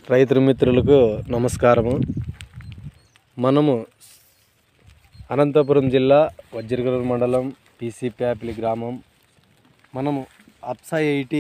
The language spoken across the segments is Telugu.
రైతు మిత్రులకు నమస్కారము మనము అనంతపురం జిల్లా వజ్రగిరి మండలం పీసీ ప్యాపిలి గ్రామం మనము అప్సా ఎయిటీ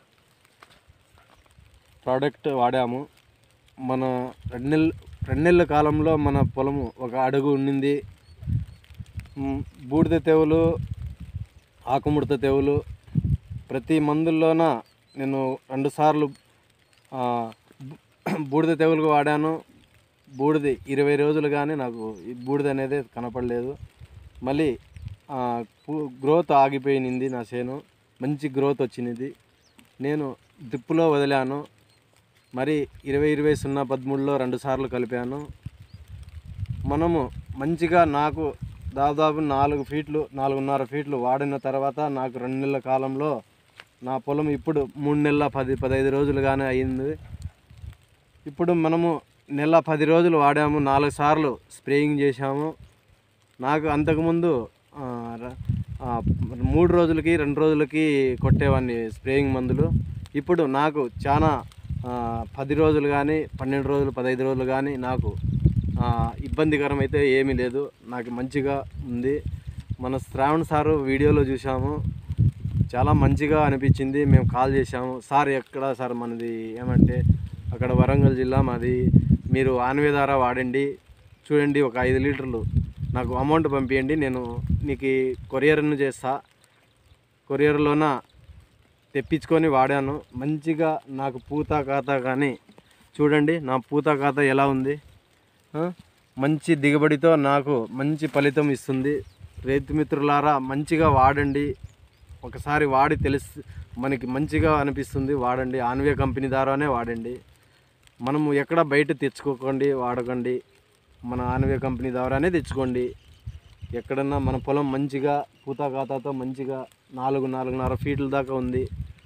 ప్రోడక్ట్ వాడాము మన రెండు నెలల రెండు నెలల కాలంలో మన పొలము ఒక అడుగు ఉండింది మ్, బూడిద తెవులు ఆకుముడత తెవులు ప్రతి మందుల్లోన నేను రెండుసార్లు ఆ, బూ- బూడిద తెగులుకు వాడాను బూడిద ఇరవై రోజులు కానీ నాకు ఈ బూడిద అనేది కనపడలేదు మళ్ళీ ఆ, పు- గ్రోత్ ఆగిపోయింది నా చేను మంచి గ్రోత్ వచ్చినది నేను డ్రిప్పులో వదిలాను మరి ఇరవై ఇరవై సున్నా పదమూడులో రెండు సార్లు కలిపాను మనము మంచిగా నాకు దాదాపు నాలుగు ఫీట్లు నాలుగున్నర ఫీట్లు వాడిన తర్వాత నాకు రెండు నెలల కాలంలో నా పొలం ఇప్పుడు మూడు నెలల పది పదహైదు రోజులుగానే అయింది ఇప్పుడు మనము నెల పది రోజులు వాడాము నాలుగు సార్లు స్ప్రేయింగ్ చేశాము నాకు అంతకుముందు ఆ, ర- ఆ, మూడు రోజులకి రెండు రోజులకి కొట్టేవాడిని స్ప్రేయింగ్ మందులు ఇప్పుడు నాకు చాలా ఆ, పది రోజులు కానీ పన్నెండు రోజులు పదహైదు రోజులు కానీ నాకు ఆ, ఇబ్బందికరం అయితే ఏమీ లేదు నాకు మంచిగా ఉంది మన శ్రావణ్ సారు వీడియోలో చూసాము చాలా మంచిగా అనిపించింది మేము కాల్ చేసాము సార్ ఎక్కడ సార్ మనది ఏమంటే అక్కడ వరంగల్ జిల్లా మాది మీరు ఆన్వే ద్వారా వాడండి చూడండి ఒక ఐదు లీటర్లు నాకు అమౌంట్ పంపించండి నేను నీకు కొరియర్ను చేస్తా కొరియర్లోన తెప్పించుకొని వాడాను మంచిగా నాకు పూత ఖాత కానీ చూడండి నా పూత ఖాత ఎలా ఉంది ఆ? మంచి దిగుబడితో నాకు మంచి ఫలితం ఇస్తుంది రైతు మిత్రులారా మంచిగా వాడండి ఒకసారి వాడి తెలుసు మనకి మంచిగా అనిపిస్తుంది వాడండి ఆన్వే కంపెనీ ద్వారానే వాడండి మనము ఎక్కడ బయట తెచ్చుకోకండి వాడకండి మన ఆన్వే కంపెనీ ద్వారానే తెచ్చుకోండి ఎక్కడన్నా మన పొలం మంచిగా పూత ఖాతాతో మంచిగా నాలుగు నాలుగున్నర ఫీట్ల దాకా ఉంది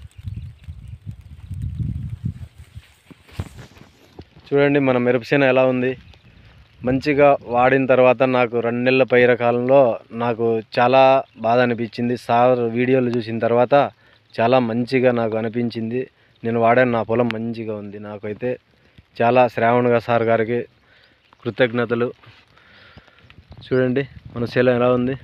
చూడండి మన మిరపసేన ఎలా ఉంది మంచిగా వాడిన తర్వాత నాకు రెండు నెలల పైర కాలంలో నాకు చాలా బాధ అనిపించింది సార్ వీడియోలు చూసిన తర్వాత చాలా మంచిగా నాకు అనిపించింది నేను వాడాను నా పొలం మంచిగా ఉంది నాకైతే చాలా శ్రావణ్గా సార్ గారికి కృతజ్ఞతలు చూడండి మన శీలం ఎలా ఉంది